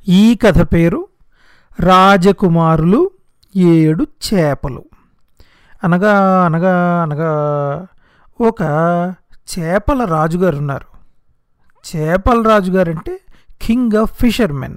ఈ కథ పేరు రాజకుమారులు ఏడు చేపలు అనగా అనగా అనగా ఒక చేపల రాజుగారు ఉన్నారు చేపల రాజుగారు అంటే కింగ్ ఆఫ్ ఫిషర్మెన్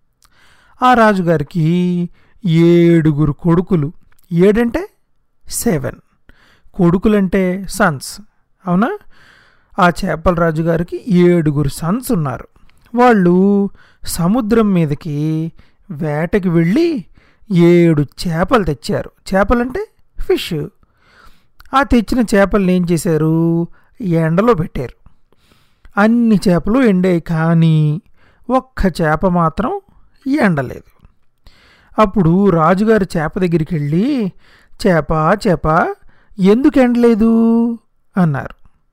ఆ రాజుగారికి ఏడుగురు కొడుకులు ఏడంటే సెవెన్ కొడుకులంటే సన్స్ అవునా ఆ చేపల రాజుగారికి ఏడుగురు సన్స్ ఉన్నారు వాళ్ళు సముద్రం మీదకి వేటకి వెళ్ళి ఏడు చేపలు తెచ్చారు చేపలంటే ఫిష్ ఆ తెచ్చిన చేపల్ని ఏం చేశారు ఎండలో పెట్టారు అన్ని చేపలు ఎండాయి కానీ ఒక్క చేప మాత్రం ఎండలేదు అప్పుడు రాజుగారి చేప దగ్గరికి వెళ్ళి చేప చేప ఎందుకు ఎండలేదు అన్నారు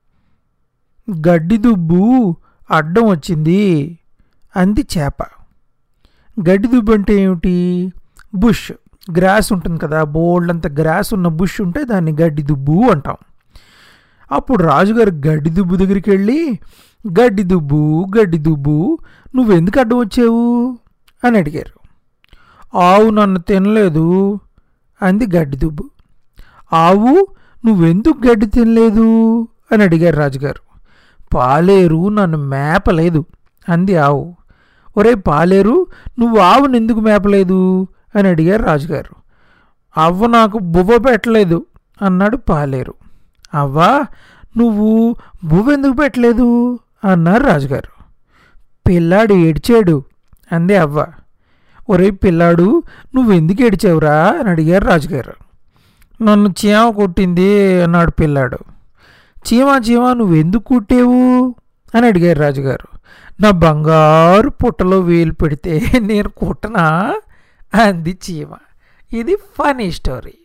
గడ్డి దుబ్బు అడ్డం వచ్చింది అంది చేప గడ్డి దుబ్బు అంటే ఏమిటి బుష్ గ్రాస్ ఉంటుంది కదా బోల్డ్ అంత గ్రాస్ ఉన్న బుష్ ఉంటే దాన్ని గడ్డి దుబ్బు అంటాం అప్పుడు రాజుగారు గడ్డి దుబ్బు దగ్గరికి వెళ్ళి గడ్డి దుబ్బు గడ్డి దుబ్బు నువ్వెందుకు అడ్డం వచ్చావు అని అడిగారు ఆవు నన్ను తినలేదు అంది గడ్డి దుబ్బు ఆవు నువ్వెందుకు గడ్డి తినలేదు అని అడిగారు రాజుగారు పాలేరు నన్ను మేపలేదు అంది ఆవు ఒరే పాలేరు నువ్వు ఆవును ఎందుకు మేపలేదు అని అడిగారు రాజుగారు అవ్వ నాకు బువ్వ పెట్టలేదు అన్నాడు పాలేరు అవ్వా నువ్వు బువ్వ ఎందుకు పెట్టలేదు అన్నారు రాజుగారు పిల్లాడు ఏడ్చాడు అంది అవ్వ ఒరే పిల్లాడు నువ్వు ఎందుకు ఏడ్చావురా అని అడిగారు రాజుగారు నన్ను చీమ కొట్టింది అన్నాడు పిల్లాడు చీమ చీమ నువ్వు ఎందుకు కుట్టావు అని అడిగారు రాజుగారు నా బంగారు పుట్టలో వేలు పెడితే నేను కుట్టనా అంది చీమ ఇది ఫనీ స్టోరీ